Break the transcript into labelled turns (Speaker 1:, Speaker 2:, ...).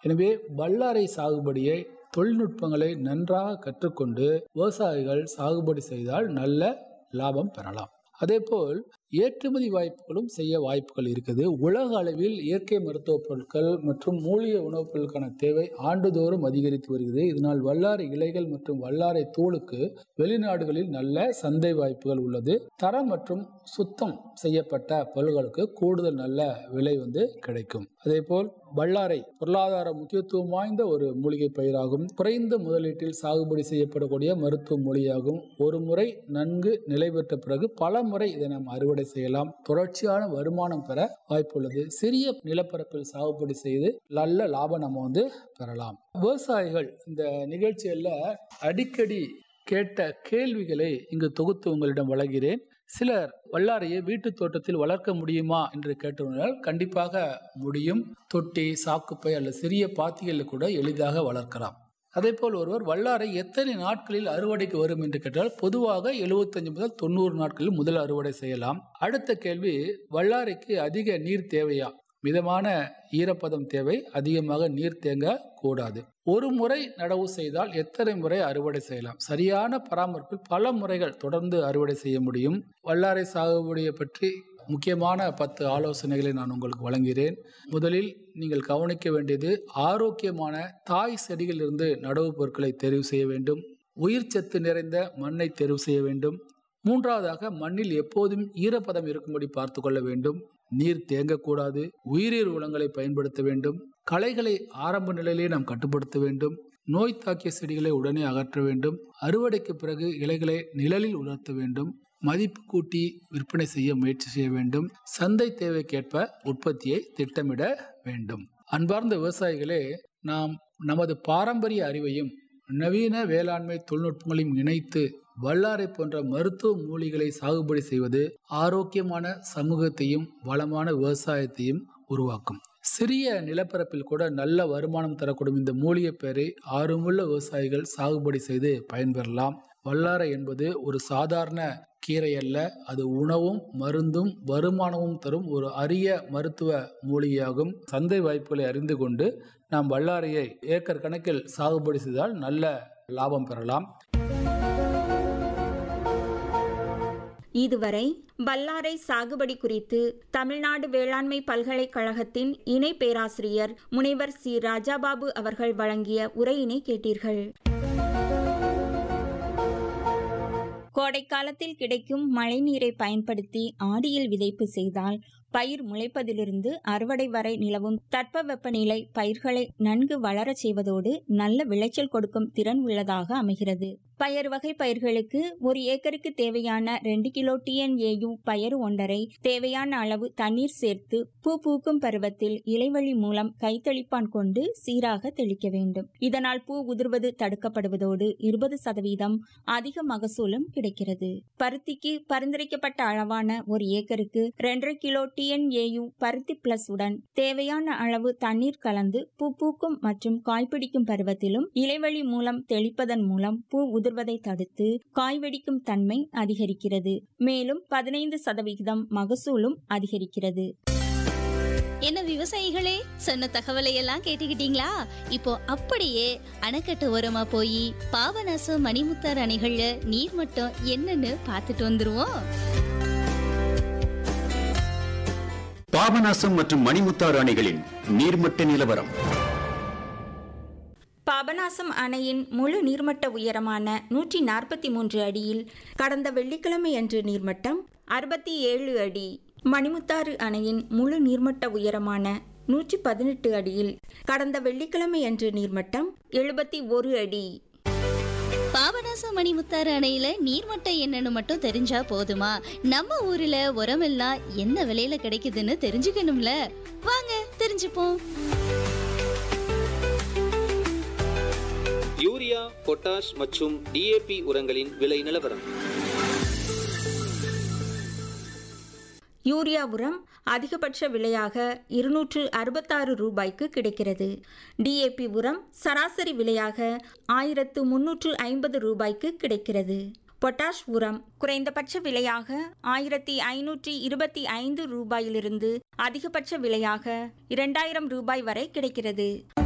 Speaker 1: எனவே வல்லாரை சாகுபடியை தொழில்நுட்பங்களை நன்றாக கற்றுக்கொண்டு விவசாயிகள் சாகுபடி செய்தால் நல்ல லாபம் பெறலாம் அதேபோல் ஏற்றுமதி வாய்ப்புகளும் செய்ய வாய்ப்புகள் இருக்குது உலக அளவில் இயற்கை மருத்துவ பொருட்கள் மற்றும் மூலிகை உணவுப் பொருட்களுக்கான தேவை ஆண்டுதோறும் அதிகரித்து வருகிறது இதனால் வல்லாரை இலைகள் மற்றும் வல்லாரை தூளுக்கு வெளிநாடுகளில் நல்ல சந்தை வாய்ப்புகள் உள்ளது தரம் மற்றும் சுத்தம் செய்யப்பட்ட பொருட்களுக்கு கூடுதல் நல்ல விலை வந்து கிடைக்கும் அதேபோல் வல்லாரை பொருளாதார முக்கியத்துவம் வாய்ந்த ஒரு மூலிகை பயிராகும் குறைந்த முதலீட்டில் சாகுபடி செய்யப்படக்கூடிய மருத்துவ மூலிகையாகும் ஒரு முறை நன்கு நிலை பெற்ற பிறகு பல முறை இதை நாம் அறுவடை செய்யலாம் தொடர்ச்சியான வருமானம் பெற வாய்ப்புள்ளது சிறிய நிலப்பரப்பில் சாகுபடி செய்து நல்ல லாபம் நம்ம வந்து பெறலாம் விவசாயிகள் இந்த நிகழ்ச்சியில் அடிக்கடி கேட்ட கேள்விகளை இங்கு தொகுத்து உங்களிடம் வழங்குகிறேன் சிலர் வல்லாரையை வீட்டு தோட்டத்தில் வளர்க்க முடியுமா என்று கேட்டுள்ளனர் கண்டிப்பாக முடியும் தொட்டி சாக்குப்பை அல்லது சிறிய பாத்திகளில் கூட எளிதாக வளர்க்கலாம் அதேபோல் ஒருவர் வல்லாரை எத்தனை நாட்களில் அறுவடைக்கு வரும் என்று கேட்டால் பொதுவாக எழுபத்தஞ்சு முதல் தொண்ணூறு நாட்களில் முதல் அறுவடை செய்யலாம் அடுத்த கேள்வி வல்லாரைக்கு அதிக நீர் தேவையா மிதமான ஈரப்பதம் தேவை அதிகமாக நீர் தேங்க கூடாது ஒரு முறை நடவு செய்தால் எத்தனை முறை அறுவடை செய்யலாம் சரியான பராமரிப்பில் பல முறைகள் தொடர்ந்து அறுவடை செய்ய முடியும் வல்லாரை சாகுபடியை பற்றி முக்கியமான பத்து ஆலோசனைகளை நான் உங்களுக்கு வழங்குகிறேன் முதலில் நீங்கள் கவனிக்க வேண்டியது ஆரோக்கியமான தாய் செடிகளிலிருந்து நடவு பொருட்களை தெரிவு செய்ய வேண்டும் உயிர் சத்து நிறைந்த மண்ணை தெரிவு செய்ய வேண்டும் மூன்றாவதாக மண்ணில் எப்போதும் ஈரப்பதம் இருக்கும்படி பார்த்து கொள்ள வேண்டும் நீர் தேங்கக்கூடாது உயிரியல் உரங்களை பயன்படுத்த வேண்டும் களைகளை ஆரம்ப நிலையிலே நாம் கட்டுப்படுத்த வேண்டும் நோய் தாக்கிய செடிகளை உடனே அகற்ற வேண்டும் அறுவடைக்கு பிறகு இலைகளை நிழலில் உலர்த்த வேண்டும் மதிப்பு கூட்டி விற்பனை செய்ய முயற்சி செய்ய வேண்டும் சந்தை தேவைக்கேற்ப உற்பத்தியை திட்டமிட வேண்டும் அன்பார்ந்த விவசாயிகளே நாம் நமது பாரம்பரிய அறிவையும் நவீன வேளாண்மை தொழில்நுட்பங்களையும் இணைத்து வல்லாரை போன்ற மருத்துவ மூலிகளை சாகுபடி செய்வது ஆரோக்கியமான சமூகத்தையும் வளமான விவசாயத்தையும் உருவாக்கும் சிறிய நிலப்பரப்பில் கூட நல்ல வருமானம் தரக்கூடும் இந்த மூலிகை பெயரை ஆர்வமுள்ள விவசாயிகள் சாகுபடி செய்து பயன்பெறலாம் வல்லாரை என்பது ஒரு சாதாரண கீரை அல்ல அது உணவும் மருந்தும் வருமானமும் தரும் ஒரு அரிய மருத்துவ மூலிகையாகும் சந்தை வாய்ப்புகளை அறிந்து கொண்டு நாம் வல்லாரையை ஏக்கர் கணக்கில் சாகுபடி செய்தால் நல்ல லாபம் பெறலாம்
Speaker 2: இதுவரை வல்லாரை சாகுபடி குறித்து தமிழ்நாடு வேளாண்மை பல்கலைக்கழகத்தின் இணை பேராசிரியர் முனைவர் சி ராஜாபாபு அவர்கள் வழங்கிய உரையினை கேட்டீர்கள் கோடைக்காலத்தில் கிடைக்கும் மழைநீரை பயன்படுத்தி ஆடியில் விதைப்பு செய்தால் பயிர் முளைப்பதிலிருந்து அறுவடை வரை நிலவும் தட்பவெப்பநிலை பயிர்களை நன்கு வளரச் செய்வதோடு நல்ல விளைச்சல் கொடுக்கும் திறன் உள்ளதாக அமைகிறது பயறு வகை பயிர்களுக்கு ஒரு ஏக்கருக்கு தேவையான ரெண்டு கிலோ டிஎன்ஏயு பயறு ஒன்றரை தேவையான அளவு தண்ணீர் சேர்த்து பூ பூக்கும் பருவத்தில் இலைவழி மூலம் கைத்தளிப்பான் கொண்டு சீராக தெளிக்க வேண்டும் இதனால் பூ உதிர்வது தடுக்கப்படுவதோடு இருபது சதவீதம் அதிக மகசூலும் கிடைக்கிறது பருத்திக்கு பரிந்துரைக்கப்பட்ட அளவான ஒரு ஏக்கருக்கு ரெண்டரை கிலோ டிஎன்ஏயு பருத்தி பிளஸ் உடன் தேவையான அளவு தண்ணீர் கலந்து பூ பூக்கும் மற்றும் காய்பிடிக்கும் பருவத்திலும் இலைவழி மூலம் தெளிப்பதன் மூலம் பூ உதிர்வதை தடுத்து காய் வெடிக்கும் தன்மை அதிகரிக்கிறது மேலும் பதினைந்து சதவிகிதம் மகசூலும் அதிகரிக்கிறது
Speaker 3: என்ன விவசாயிகளே சொன்ன தகவலை எல்லாம் கேட்டுக்கிட்டீங்களா இப்போ அப்படியே அணைக்கட்டு ஓரமா போய் பாபநாசம் மணிமுத்தார் அணைகள்ல நீர்மட்டம் என்னன்னு பார்த்துட்டு வந்துருவோம்
Speaker 4: பாபநாசம் மற்றும் மணிமுத்தாறு அணைகளின் நீர்மட்ட நிலவரம்
Speaker 2: பாபநாசம் அணையின் முழு நீர்மட்ட உயரமான நூற்றி நாற்பத்தி மூன்று அடியில் கடந்த வெள்ளிக்கிழமை அன்று நீர்மட்டம் அறுபத்தி ஏழு அடி மணிமுத்தாறு அணையின் முழு நீர்மட்ட உயரமான நூற்றி பதினெட்டு அடியில் கடந்த வெள்ளிக்கிழமை அன்று நீர்மட்டம் எழுபத்தி ஒரு அடி
Speaker 3: பாபநாசம் மணிமுத்தாறு அணையில நீர்மட்டம் என்னன்னு மட்டும் தெரிஞ்சா போதுமா நம்ம ஊர்ல உரமெல்லாம் என்ன விலையில கிடைக்குதுன்னு தெரிஞ்சுக்கணும்ல வாங்க தெரிஞ்சுப்போம்
Speaker 5: யூரியா பொட்டாஷ் மற்றும் டிஏபி உரங்களின் விலை நிலவரம்
Speaker 2: யூரியா உரம் அதிகபட்ச விலையாக இருநூற்று அறுபத்தாறு ரூபாய்க்கு கிடைக்கிறது டிஏபி உரம் சராசரி விலையாக ஆயிரத்து முன்னூற்று ஐம்பது ரூபாய்க்கு கிடைக்கிறது பொட்டாஷ் உரம் குறைந்தபட்ச விலையாக ஆயிரத்தி ஐநூற்றி இருபத்தி ஐந்து ரூபாயிலிருந்து அதிகபட்ச விலையாக இரண்டாயிரம் ரூபாய் வரை கிடைக்கிறது